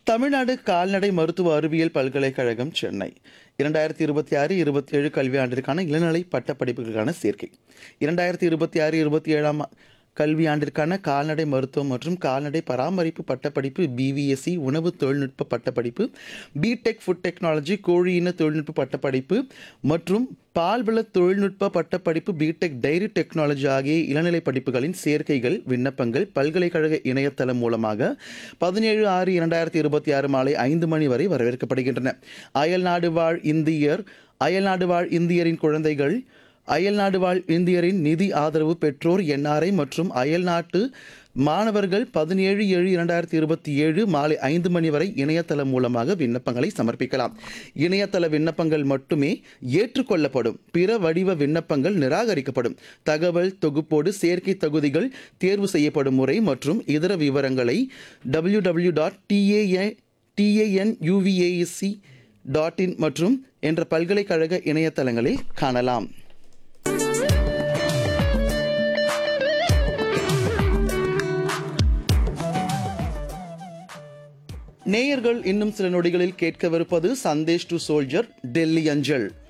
தமிழ்நாடு கால்நடை மருத்துவ அறிவியல் பல்கலைக்கழகம் சென்னை இரண்டாயிரத்தி இருபத்தி ஆறு இருபத்தி ஏழு கல்வியாண்டிற்கான இளநிலை பட்டப்படிப்புகளுக்கான சேர்க்கை இரண்டாயிரத்தி இருபத்தி ஆறு இருபத்தி ஏழாம் கல்வியாண்டிற்கான கால்நடை மருத்துவம் மற்றும் கால்நடை பராமரிப்பு பட்டப்படிப்பு பிவிஎஸ்சி உணவு தொழில்நுட்ப பட்டப்படிப்பு பிடெக் ஃபுட் டெக்னாலஜி கோழியின தொழில்நுட்ப பட்டப்படிப்பு மற்றும் பால்வள தொழில்நுட்ப பட்டப்படிப்பு பிடெக் டைரி டெக்னாலஜி ஆகிய இளநிலை படிப்புகளின் சேர்க்கைகள் விண்ணப்பங்கள் பல்கலைக்கழக இணையதளம் மூலமாக பதினேழு ஆறு இரண்டாயிரத்தி இருபத்தி ஆறு மாலை ஐந்து மணி வரை வரவேற்கப்படுகின்றன அயல்நாடு வாழ் இந்தியர் அயல்நாடு வாழ் இந்தியரின் குழந்தைகள் அயல்நாடு வாழ் இந்தியரின் நிதி ஆதரவு பெற்றோர் என்ஆர்ஐ மற்றும் அயல்நாட்டு மாணவர்கள் பதினேழு ஏழு இரண்டாயிரத்தி இருபத்தி ஏழு மாலை ஐந்து மணி வரை இணையதளம் மூலமாக விண்ணப்பங்களை சமர்ப்பிக்கலாம் இணையதள விண்ணப்பங்கள் மட்டுமே ஏற்றுக்கொள்ளப்படும் பிற வடிவ விண்ணப்பங்கள் நிராகரிக்கப்படும் தகவல் தொகுப்போடு சேர்க்கை தகுதிகள் தேர்வு செய்யப்படும் முறை மற்றும் இதர விவரங்களை டபிள்யூ டபிள்யூ டாட் டிஏஏ டிஏஎன்யூவிஏஎஸ்சி டாட் இன் மற்றும் என்ற பல்கலைக்கழக இணையதளங்களில் காணலாம் நேயர்கள் இன்னும் சில நொடிகளில் கேட்கவிருப்பது சந்தேஷ் டு சோல்ஜர் டெல்லி அஞ்சல்